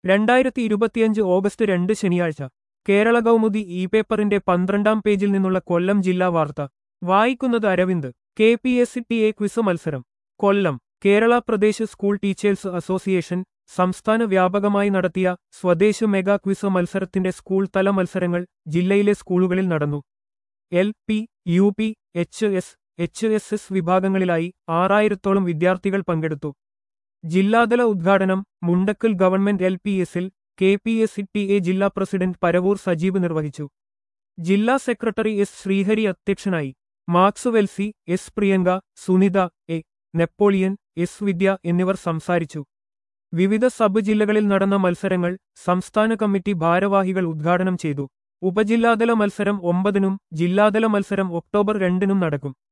രണ്ടായിരത്തി ഇരുപത്തിയഞ്ച് ഓഗസ്റ്റ് രണ്ട് ശനിയാഴ്ച കേരള കൗമുദി ഇ പേപ്പറിന്റെ പന്ത്രണ്ടാം പേജിൽ നിന്നുള്ള കൊല്ലം ജില്ലാ വാർത്ത വായിക്കുന്നത് Aravind K P S C T A quiz മത്സരം Kollam Kerala Pradesh school teachers association സംസ്ഥാന വ്യാപകമായി നടത്തിയ സ്വദേശ് മെഗാ ക്വിസ് മത്സരത്തിന്റെ സ്കൂൾ തല മത്സരങ്ങൾ ജില്ലയിലെ സ്കൂളുകളിൽ നടന്നു L P U P H S H S S വിഭാഗങ്ങളിലായി ആറായിരത്തോളം വിദ്യാർത്ഥികൾ പങ്കെടുത്തു ജില്ലാതല ഉദ്ഘാടനം മുണ്ടക്കൽ ഗവൺമെന്റ് എൽ പി എസിൽ K P S C T A ജില്ലാ പ്രസിഡന്റ് പരവൂർ സജീവ് നിർവഹിച്ചു ജില്ലാ സെക്രട്ടറി എസ് ശ്രീഹരി അധ്യക്ഷനായി Marx വെൽസി S Priyanka Sunitha A Napoleon S Vidya എന്നിവർ സംസാരിച്ചു വിവിധ സബ് ജില്ലകളിൽ നടന്ന മത്സരങ്ങൾ സംസ്ഥാന കമ്മിറ്റി ഭാരവാഹികൾ ഉദ്ഘാടനം ചെയ്തു ഉപജില്ലാതല മത്സരം ഒമ്പതിനും ജില്ലാതല മത്സരം ഒക്ടോബർ രണ്ടിനും നടക്കും